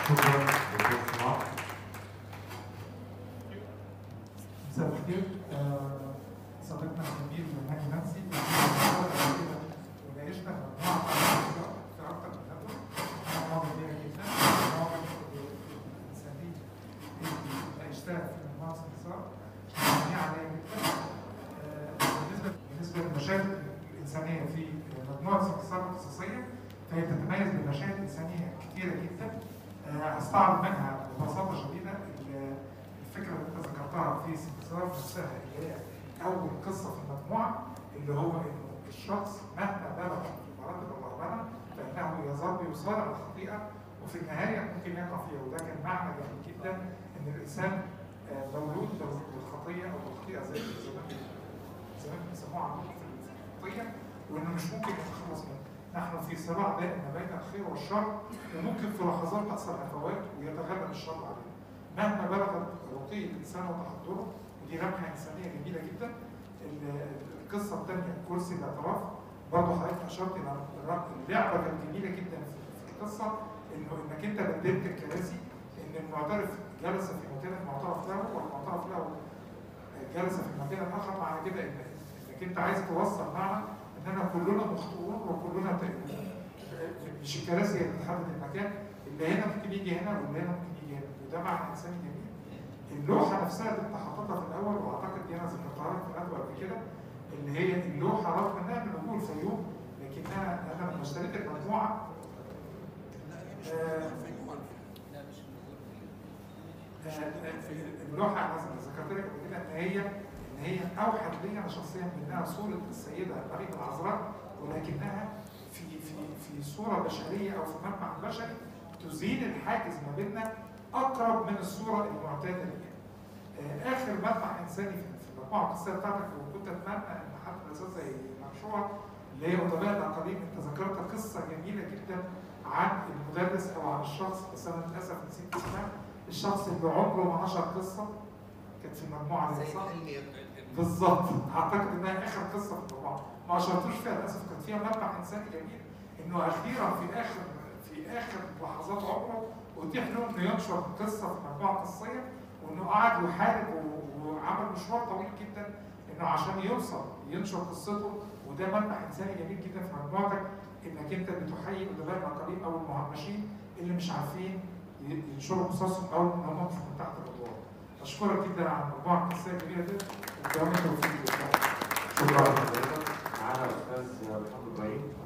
شكرا دكتور صلاح مساء الخير آه، صديقنا الجميل هاني نانسي وناقشنا مجموعه في اكثر من ندوه انا معجب بيها جدا معجب بالانسانيه اللي ناقشتها في مجموعه سمسار مبنيه عليا جدا آه، بالنسبه بالنسبه للمشاهد الانسانيه في مجموعه سمسار اختصاصيه فهي بتتميز بمشاهد انسانيه كثيره جدا آه، هستعرض منها ببساطه شديده ال- الفكره اللي انت ذكرتها في سمسار نفسها اللي هي اول قصه في المجموعه اللي هو انه الشخص مهما بلغ في مراتب الرهبنه فانه يظل يصارع الخطيئه وفي النهايه ممكن يقع فيها وده كان معنى جميل جدا ان الانسان آه، مولود بالخطيه او بالخطيئه زي زمان زمان بيسموها عمود في الخطيه وانه مش ممكن يتخلص منها نحن في صراع دائم ما بين الخير والشر وممكن في لحظات تحصل هفوات ويتغلب الشر علينا مهما بلغت رقي الانسان وتحضره ودي لمحه انسانيه جميله جدا ال- القصه الثانيه كرسي الاعتراف برضه حضرتك اشرت الى الر- اللعبه كانت جميله جدا في في القصه انه انك انت بدلت الكراسي ان المعترف جلس في مكان المعترف له والمعترف له جلس في مكان اخر معنى كده ان انك انت عايز توصل معنى اننا كلنا مخطئون وكلنا تائبون مش الكراسي اللي بتحدد المكان اللي هنا ممكن يجي هنا واللي هنا ممكن يجي هنا وده معنى انساني جميل اللوحه نفسها اللي انت حاططها في الاول واعتقد دي انا ذكرتها لك في الندوه قبل كده اللي هي اللوحه رغم انها من نجوم الفيوم لكنها انا لما اشتريت المجموعه آه، آه، اللوحه انا ذكرت لك قبل كده ان هي ان هي اوحد لي انا شخصيا منها صوره السيده مريم العذراء ولكنها في في في صوره بشريه او في ملمح بشري تزيل الحاجز ما بيننا اقرب من الصوره المعتاده ليها. آه، اخر ملمح انساني في في المجموعه القصيه بتاعتك وكنت اتمنى ان حد من الاساتذه يناقشوها اللي هي ادباء الاقاليم انت ذكرت قصه جميله جدا عن المدرس او عن الشخص بس انا للاسف نسيت اسمها الشخص اللي عمره ما نشر قصه كانت في المجموعه دي زي صح؟ الحلمي بالظبط اعتقد انها اخر قصه في المجموعه ما اشرتوش فيها للاسف كان فيها ملمح انساني جميل انه اخيرا في اخر في اخر لحظات عمره اتيح له انه ينشر قصه في مجموعه قصيه وانه قعد يحارب و- وعمل مشوار طويل جدا انه عشان يوصل ينشر قصته وده ملمح انساني جميل جدا في مجموعتك انك انت بتحيي ادباء الاقاليم او المهمشين اللي مش عارفين ي- ينشروا قصصهم او ان هم مش من تحت الادوار. اشكرك جدا على المجموعه القصيه الجميله دي وكمان التوفيق لله. شكرا لحضرتك معانا الاستاذ محمد ابراهيم